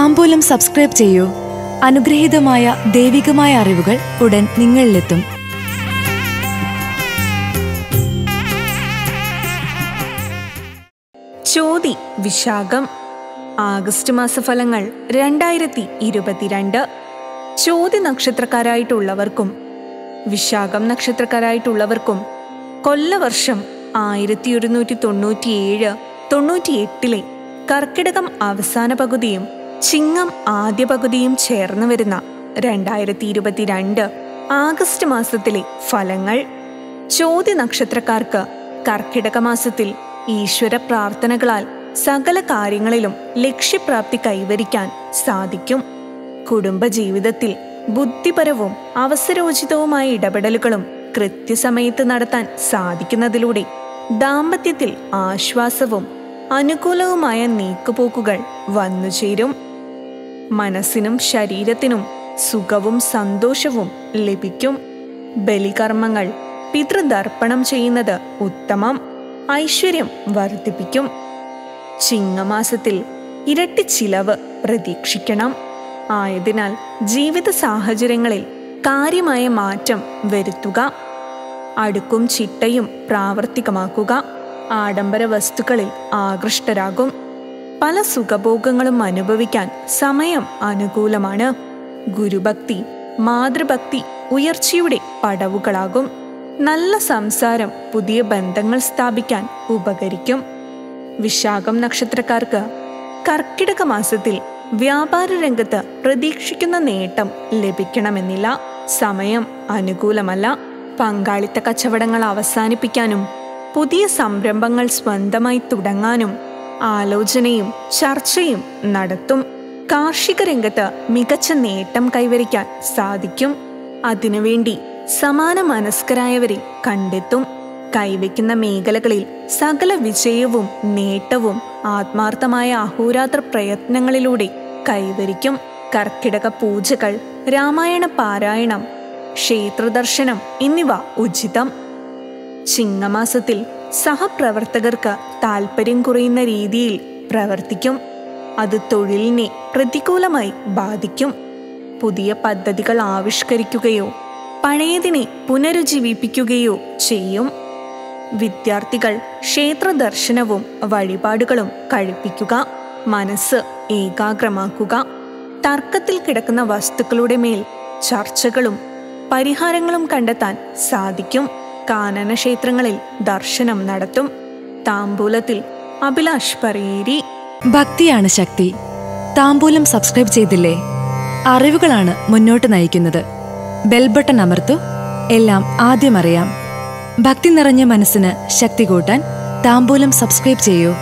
താമ്പൂലം subscribe ചെയ്യൂ അനുഗ്രഹീതമായ ദൈവികമായ അറിവുകൾ ഉടൻ നിങ്ങളിലെത്തും ചോതി വിശാഖം ആഗസ്റ്റ് മാസഫലങ്ങൾ രണ്ടായിരത്തി ഇരുപത്തിരണ്ട് ചോതി നക്ഷത്രക്കാരായിട്ടുള്ളവർക്കും വിശാഖം നക്ഷത്രക്കാരായിട്ടുള്ളവർക്കും കൊല്ലവർഷം ആയിരത്തി ഒരുന്നൂറ്റി തൊണ്ണൂറ്റിയേഴ് തൊണ്ണൂറ്റിയെട്ടിലെ കർക്കിടകം അവസാന പകുതിയും ചിങ്ങം ആദ്യ പകുതിയും ചേർന്ന് വരുന്ന രണ്ടായിരത്തി ഇരുപത്തിരണ്ട് ആഗസ്റ്റ് മാസത്തിലെ ഫലങ്ങൾ ചോദ്യ നക്ഷത്രക്കാർക്ക് കർക്കിടക മാസത്തിൽ ഈശ്വര പ്രാർത്ഥനകളാൽ സകല കാര്യങ്ങളിലും ലക്ഷ്യപ്രാപ്തി കൈവരിക്കാൻ സാധിക്കും കുടുംബജീവിതത്തിൽ ബുദ്ധിപരവും അവസരോചിതവുമായ ഇടപെടലുകളും കൃത്യസമയത്ത് നടത്താൻ സാധിക്കുന്നതിലൂടെ ദാമ്പത്യത്തിൽ ആശ്വാസവും അനുകൂലവുമായ നീക്കുപോക്കുകൾ വന്നുചേരും മനസ്സിനും ശരീരത്തിനും സുഖവും സന്തോഷവും ലഭിക്കും ബലികർമ്മങ്ങൾ പിതൃതർപ്പണം ചെയ്യുന്നത് ഉത്തമം ഐശ്വര്യം വർദ്ധിപ്പിക്കും ചിങ്ങമാസത്തിൽ ഇരട്ടി ചിലവ് പ്രതീക്ഷിക്കണം ആയതിനാൽ ജീവിത സാഹചര്യങ്ങളിൽ കാര്യമായ മാറ്റം വരുത്തുക അടുക്കും ചിട്ടയും പ്രാവർത്തികമാക്കുക ആഡംബര വസ്തുക്കളിൽ ആകൃഷ്ടരാകും പല സുഖഭോഗങ്ങളും അനുഭവിക്കാൻ സമയം അനുകൂലമാണ് ഗുരുഭക്തി മാതൃഭക്തി ഉയർച്ചയുടെ പടവുകളാകും നല്ല സംസാരം പുതിയ ബന്ധങ്ങൾ സ്ഥാപിക്കാൻ ഉപകരിക്കും വിശാഖം നക്ഷത്രക്കാർക്ക് കർക്കിടക മാസത്തിൽ വ്യാപാര രംഗത്ത് പ്രതീക്ഷിക്കുന്ന നേട്ടം ലഭിക്കണമെന്നില്ല സമയം അനുകൂലമല്ല പങ്കാളിത്ത കച്ചവടങ്ങൾ അവസാനിപ്പിക്കാനും പുതിയ സംരംഭങ്ങൾ സ്വന്തമായി തുടങ്ങാനും ആലോചനയും ചർച്ചയും നടത്തും കാർഷിക രംഗത്ത് മികച്ച നേട്ടം കൈവരിക്കാൻ സാധിക്കും അതിനുവേണ്ടി സമാന മനസ്കരായവരെ കണ്ടെത്തും കൈവയ്ക്കുന്ന മേഖലകളിൽ സകല വിജയവും നേട്ടവും ആത്മാർത്ഥമായ അഹോരാത്ര പ്രയത്നങ്ങളിലൂടെ കൈവരിക്കും കർക്കിടക പൂജകൾ രാമായണ പാരായണം ക്ഷേത്രദർശനം എന്നിവ ഉചിതം ചിങ്ങമാസത്തിൽ സഹപ്രവർത്തകർക്ക് താൽപ്പര്യം കുറയുന്ന രീതിയിൽ പ്രവർത്തിക്കും അത് തൊഴിലിനെ പ്രതികൂലമായി ബാധിക്കും പുതിയ പദ്ധതികൾ ആവിഷ്കരിക്കുകയോ പഴയതിനെ പുനരുജ്ജീവിപ്പിക്കുകയോ ചെയ്യും വിദ്യാർത്ഥികൾ ക്ഷേത്ര ദർശനവും വഴിപാടുകളും കഴിപ്പിക്കുക മനസ്സ് ഏകാഗ്രമാക്കുക തർക്കത്തിൽ കിടക്കുന്ന വസ്തുക്കളുടെ മേൽ ചർച്ചകളും പരിഹാരങ്ങളും കണ്ടെത്താൻ സാധിക്കും കാനന ക്ഷേത്രങ്ങളിൽ ദർശനം നടത്തും താമ്പൂലത്തിൽ അഭിലാഷ് പറയേരി ഭക്തിയാണ് ശക്തി താമ്പൂലം സബ്സ്ക്രൈബ് ചെയ്തില്ലേ അറിവുകളാണ് മുന്നോട്ട് നയിക്കുന്നത് ബെൽ ബട്ടൺ അമർത്തു എല്ലാം ആദ്യം അറിയാം ഭക്തി നിറഞ്ഞ മനസ്സിന് ശക്തി കൂട്ടാൻ താമ്പൂലം സബ്സ്ക്രൈബ് ചെയ്യൂ